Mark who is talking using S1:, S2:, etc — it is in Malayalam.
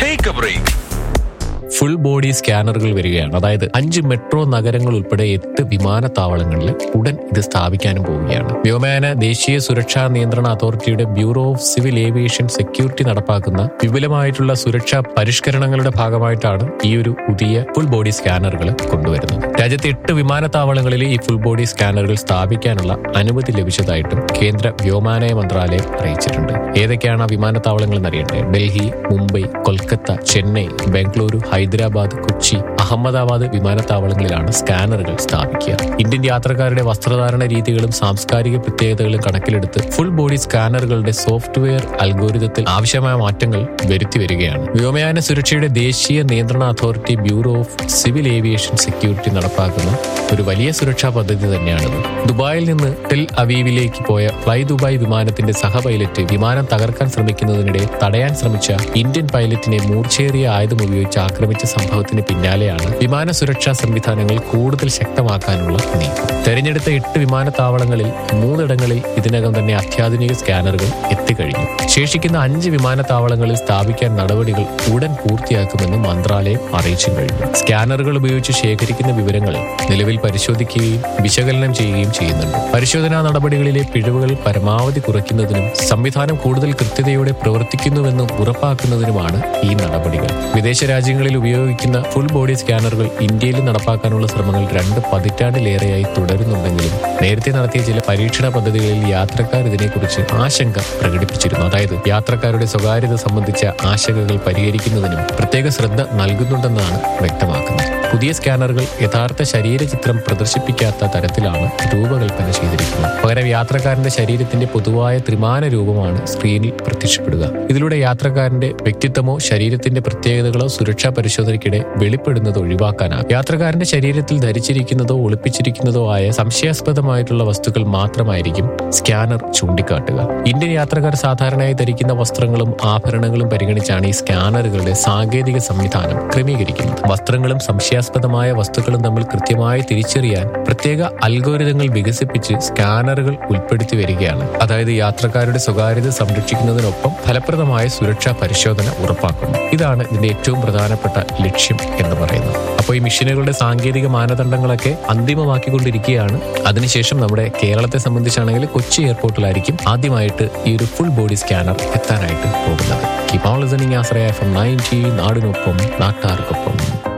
S1: take a break
S2: full body സ്കാനറുകൾ വരികയാണ് അതായത് അഞ്ച് മെട്രോ നഗരങ്ങൾ ഉൾപ്പെടെ എട്ട് വിമാനത്താവളങ്ങളിൽ ഉടൻ ഇത് സ്ഥാപിക്കാനും പോവുകയാണ് വ്യോമയാന ദേശീയ സുരക്ഷാ നിയന്ത്രണ അതോറിറ്റിയുടെ bureau of civil aviation security നടപ്പാക്കുന്ന വിപുലമായിട്ടുള്ള സുരക്ഷാ പരിഷ്കരണങ്ങളുടെ ഭാഗമായിട്ടാണ് ഈ ഒരു പുതിയ ഫുൾ ബോഡി സ്കാനറുകൾ കൊണ്ടുവരുന്നത് രാജ്യത്തെ എട്ട് വിമാനത്താവളങ്ങളിൽ ഈ ഫുൾ ബോഡി സ്കാനറുകൾ സ്ഥാപിക്കാനുള്ള അനുമതി ലഭിച്ചതായിട്ടും കേന്ദ്ര വ്യോമാനയ മന്ത്രാലയം അറിയിച്ചിട്ടുണ്ട് ഏതൊക്കെയാണ് ആ വിമാനത്താവളങ്ങൾ എന്നറിയട്ടെ ഡൽഹി മുംബൈ കൊൽക്കത്ത ചെന്നൈ ബംഗളൂരു ഹൈദരാബാദ് കൊച്ചി അഹമ്മദാബാദ് വിമാനത്താവളങ്ങളിലാണ് സ്കാനറുകൾ സ്ഥാപിക്കുക ഇന്ത്യൻ യാത്രക്കാരുടെ വസ്ത്രധാരണ രീതികളും സാംസ്കാരിക പ്രത്യേകതകളും കണക്കിലെടുത്ത് ഫുൾ ബോഡി സ്കാനറുകളുടെ സോഫ്റ്റ്വെയർ അൽഗോരിതത്തിൽ ആവശ്യമായ മാറ്റങ്ങൾ വരുത്തി വരികയാണ് വ്യോമയാന സുരക്ഷയുടെ ദേശീയ നിയന്ത്രണ അതോറിറ്റി bureau of civil aviation security നടപ്പാക്കുന്ന ഒരു വലിയ സുരക്ഷാ പദ്ധതി തന്നെയാണിത് ദുബായിൽ നിന്ന് ടെൽ അവീവിലേക്ക് പോയ ഫ്ലൈ ദുബായ് വിമാനത്തിന്റെ സഹ പൈലറ്റ് വിമാനം തകർക്കാൻ ശ്രമിക്കുന്നതിനിടെ തടയാൻ ശ്രമിച്ച ഇന്ത്യൻ പൈലറ്റിനെ മൂർച്ചേറിയ ആയുധം ഉപയോഗിച്ച് ആക്രമിച്ച സംഭവത്തിന് പിന്നാലെയാണ് വിമാന സുരക്ഷാ സംവിധാനങ്ങൾ കൂടുതൽ ശക്തമാക്കാനുള്ള നീക്കം തെരഞ്ഞെടുത്ത എട്ട് വിമാനത്താവളങ്ങളിൽ മൂന്നിടങ്ങളിൽ ഇതിനകം തന്നെ അത്യാധുനിക സ്കാനറുകൾ എത്തിക്കഴിഞ്ഞു ശേഷിക്കുന്ന അഞ്ച് വിമാനത്താവളങ്ങളിൽ സ്ഥാപിക്കാൻ നടപടികൾ ഉടൻ പൂർത്തിയാക്കുമെന്ന് മന്ത്രാലയം അറിയിച്ചു കഴിഞ്ഞു സ്കാനറുകൾ ഉപയോഗിച്ച് ശേഖരിക്കുന്ന വിവരങ്ങൾ നിലവിൽ പരിശോധിക്കുകയും വിശകലനം ചെയ്യുകയും ചെയ്യുന്നുണ്ട് പരിശോധനാ നടപടികളിലെ പിഴവുകൾ പരമാവധി കുറയ്ക്കുന്നതിനും സംവിധാനം കൂടുതൽ കൃത്യതയോടെ പ്രവർത്തിക്കുന്നുവെന്ന് ഉറപ്പാക്കുന്നതിനുമാണ് ഈ നടപടികൾ വിദേശ രാജ്യങ്ങളിൽ ഉപയോഗിക്കുന്ന ഫുൾ ബോഡി സ്കാനറുകൾ ഇന്ത്യയിൽ നടപ്പാക്കാനുള്ള ശ്രമങ്ങൾ രണ്ട് പതിറ്റാണ്ടിലേറെയായി തുടരുന്നുണ്ടെങ്കിലും നേരത്തെ നടത്തിയ ചില പരീക്ഷണ പദ്ധതികളിൽ യാത്രക്കാർ ഇതിനെക്കുറിച്ച് ആശങ്ക പ്രകടിപ്പിച്ചിരുന്നു അതായത് യാത്രക്കാരുടെ സ്വകാര്യത സംബന്ധിച്ച ആശങ്കകൾ പരിഹരിക്കുന്നതിനും പ്രത്യേക ശ്രദ്ധ നൽകുന്നുണ്ടെന്നാണ് വ്യക്തമാക്കുന്നത് പുതിയ സ്കാനറുകൾ യഥാർത്ഥ ശരീരചിത്രം പ്രദർശിപ്പിക്കാത്ത തരത്തിലാണ് രൂപകൽപ്പന ചെയ്തിരിക്കുന്നത് പകരം യാത്രക്കാരന്റെ ശരീരത്തിന്റെ പൊതുവായ ത്രിമാന രൂപമാണ് സ്ക്രീനിൽ പ്രത്യക്ഷപ്പെടുക ഇതിലൂടെ യാത്രക്കാരന്റെ വ്യക്തിത്വമോ ശരീരത്തിന്റെ പ്രത്യേകതകളോ സുരക്ഷാ പരിശോധനയ്ക്കിടെ വെളിപ്പെടുന്നത് ഒഴിവാക്കാനാകും യാത്രക്കാരന്റെ ശരീരത്തിൽ ധരിച്ചിരിക്കുന്നതോ ഒളിപ്പിച്ചിരിക്കുന്നതോ ആയ സംശയാസ്പദമായിട്ടുള്ള വസ്തുക്കൾ മാത്രമായിരിക്കും സ്കാനർ ചൂണ്ടിക്കാട്ടുക ഇന്ത്യൻ യാത്രക്കാർ സാധാരണയായി ധരിക്കുന്ന വസ്ത്രങ്ങളും ആഭരണങ്ങളും പരിഗണിച്ചാണ് ഈ സ്കാനറുകളുടെ സാങ്കേതിക സംവിധാനം ക്രമീകരിക്കുന്നത് വസ്ത്രങ്ങളും സംശയാസ്പദമായ വസ്തുക്കളും തമ്മിൽ കൃത്യമായി തിരിച്ചറിയാൻ പ്രത്യേക അൽഗോരിതങ്ങൾ വികസിപ്പിച്ച് സ്കാനറുകൾ ഉൾപ്പെടുത്തി വരികയാണ് അതായത് യാത്രക്കാരുടെ സ്വകാര്യത സംരക്ഷിക്കുന്നതിനൊപ്പം ഫലപ്രദമായ സുരക്ഷാ പരിശോധന ഉറപ്പാക്കുന്നു ഇതാണ് ഇതിന്റെ ഏറ്റവും പ്രധാനപ്പെട്ട ലക്ഷ്യം എന്ന് പറയുന്നത് അപ്പോൾ ഈ മെഷീനുകളുടെ സാങ്കേതിക മാനദണ്ഡങ്ങളൊക്കെ അന്തിമമാക്കിക്കൊണ്ടിരിക്കുകയാണ് അതിനുശേഷം നമ്മുടെ കേരളത്തെ സംബന്ധിച്ചാണെങ്കിൽ കൊച്ചി എയർപോർട്ടിലായിരിക്കും ആദ്യമായിട്ട് ഈ ഒരു ഫുൾ ബോഡി സ്കാനർ എത്താനായിട്ട് പോകുന്നത് keep on listening Ashraya F M ninety നാടിനൊപ്പം നാട്ടാർക്കൊപ്പം